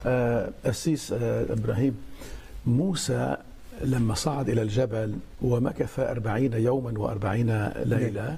آه، أسيس آه، إبراهيم موسى لما صعد إلى الجبل ومكث أربعين يوما وأربعين ليلة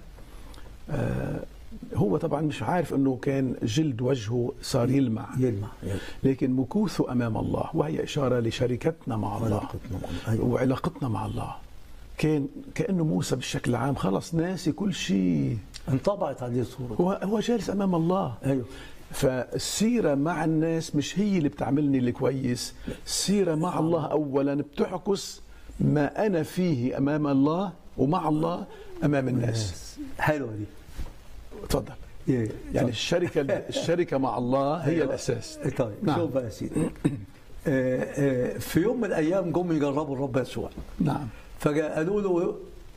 آه، هو طبعا مش عارف أنه كان جلد وجهه صار يلمع يلمع يلمع. لكن مكوثه أمام الله وهي إشارة لشركتنا مع الله علاقتنا مع الله. أيوة. وعلاقتنا مع الله كان كأنه موسى بالشكل العام خلص ناسي كل شيء انطبعت عليه صورة هو هو جالس أمام الله ايوه فالسيرة مع الناس مش هي اللي بتعملني الكويس السيرة مع الله أولا بتعكس ما أنا فيه أمام الله ومع الله أمام الناس حلوة دي تفضل إيه. يعني الشركة الشركة مع الله هي أيوة. الأساس طيب نعم. شوف بقى يا سيدي آه، آه، في يوم من الايام جم يجربوا الرب يسوع نعم فقالوا له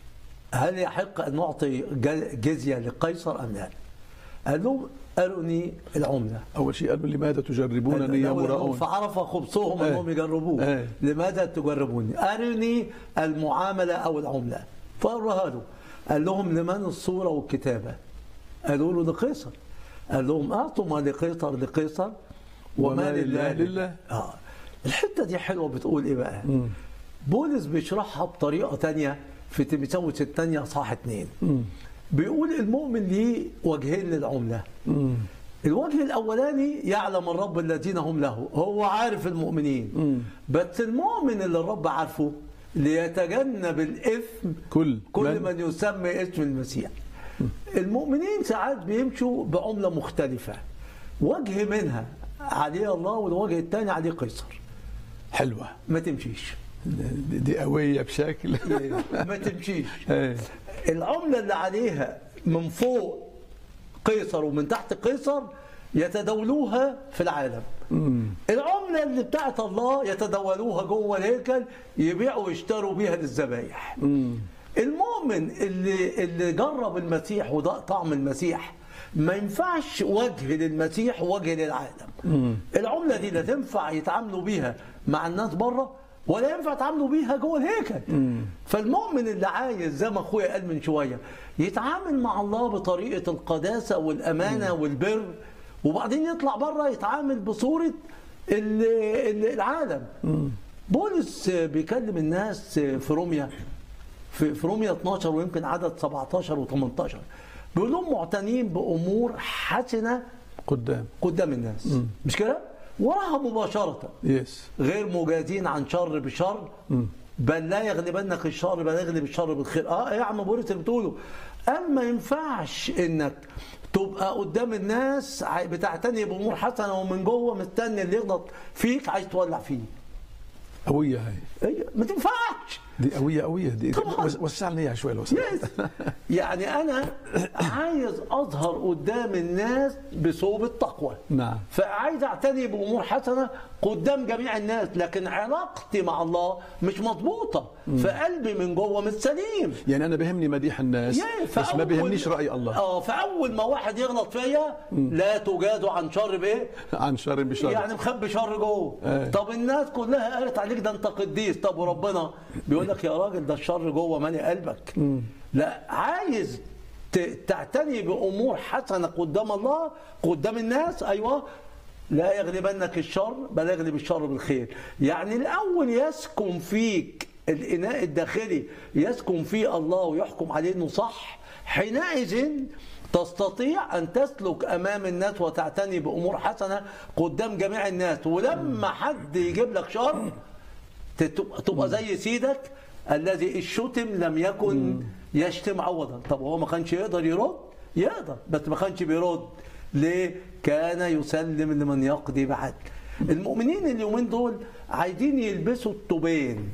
هل يحق ان نعطي ج- جزيه لقيصر ام لا؟ قال لهم اروني العمله أول شيء قالوا لماذا تجربونني يا الأول مراؤون فعرف خبثهم إيه. انهم يجربوه إيه. لماذا تجربوني؟ ارني المعامله او العمله فوراها له قال لهم لمن الصوره والكتابه؟ قالوا له لقيصر قال لهم اعطوا ما لقيصر لقيصر وما وما لله لله لله. اه الحته دي حلوه بتقول ايه بقى؟ بولس بيشرحها بطريقه تانية في تيموثاوس الثانيه صح اتنين بيقول المؤمن ليه وجهين للعمله الوجه الاولاني يعلم الرب الذين هم له هو عارف المؤمنين بس المؤمن اللي الرب عارفه ليتجنب الاثم كل كل من- من يسمى اسم المسيح المؤمنين ساعات بيمشوا بعمله مختلفه وجه منها عليه الله والوجه الثاني عليه قيصر حلوة ما تمشيش دي دي قوية بشكل ما تمشيش إيه. العملة اللي عليها من فوق قيصر ومن تحت قيصر يتداولوها في العالم العملة اللي بتاعت الله يتداولوها جوه الهيكل يبيعوا ويشتروا بيها للذبايح المؤمن اللي اللي جرب المسيح وده طعم المسيح ما ينفعش وجه للمسيح ووجه للعالم العملة دي لا تنفع يتعاملوا بيها مع الناس بره ولا ينفع يتعاملوا بيها جوه الهيكل فالمؤمن اللي عايز زي ما اخويا قال من شويه يتعامل مع الله بطريقه القداسه والامانه والبر وبعدين يطلع بره يتعامل بصوره ال- ال- العالم بولس بيكلم الناس في روميا في في روميا 12 ويمكن عدد 17 و18 بيقول لهم معتنين بامور حسنه قدام قدام الناس مش كده؟ وراها مباشره يس غير مجازين عن شر بشر بل لا يغلبنك الشر بل يغلب الشر بالخير اه يا عم بوريت اللي بتقوله قال ما ينفعش انك تبقى قدام الناس عاي- بتعتني بامور حسنه ومن جوه مستني اللي يغلط فيك عايز تولع فيه قوية هاي إيه، ما تنفعش دي قوية قوية دي طبعاً. وس- وسع لنا اياها شوي لو سمحت. يس. يعني انا عايز اظهر قدام الناس بثوب التقوى نعم فعايز اعتني بامور حسنه قدام جميع الناس لكن علاقتي مع الله مش مضبوطه فقلبي من جوه مش سليم يعني انا بهمني مديح الناس يا، بس ما فأول- بيهمنيش راي الله اه فاول ما واحد يغلط فيا لا تجادوا عن شر بايه؟ عن شر بشر يعني مخبي شر جوه آه. طب الناس كلها قالت عليك ده انت قديس طب وربنا بيقول لك يا راجل ده الشر جوه مالي قلبك لا عايز ت- تعتني بامور حسنه قدام الله قدام الناس ايوه لا يغلبنك الشر بل يغلب الشر بالخير يعني الاول يسكن فيك الاناء الداخلي يسكن فيه الله ويحكم عليه انه صح حينئذ تستطيع ان تسلك امام الناس وتعتني بامور حسنه قدام جميع الناس ولما حد يجيب لك شر تبقى تبقى زي سيدك الذي الشتم لم يكن يشتم عوضا طب هو ما كانش يقدر يرد يقدر بس ما كانش بيرد ليه كان يسلم لمن يقضي بعدل المؤمنين اليومين دول عايزين يلبسوا التوبين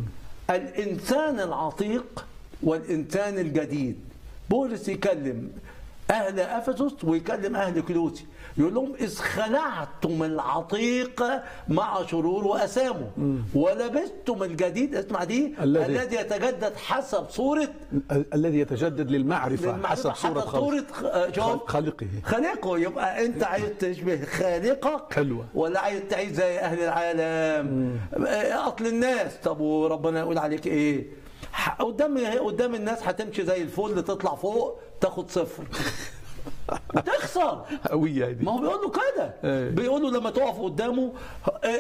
الانسان العتيق والانسان الجديد بولس يكلم اهل افسس ويكلم اهل كلوسي يقول لهم اذ خلعتم العتيق مع شرور واسامه ولبستم الجديد اسمع دي الذي- الذي يتجدد حسب صوره ال- الذي يتجدد للمعرفة, للمعرفة حسب صورة خالق صورة خ- شوف خالقه خالقه يبقى انت عايز تشبه خالقك حلوة. ولا عايز تعيش زي اهل العالم اصل الناس طب وربنا يقول عليك ايه ح- قدام قدام الناس هتمشي زي الفل تطلع فوق تاخد صفر وتخسر قويه دي ما هو بيقول له كده أيوة. بيقول له لما تقف قدامه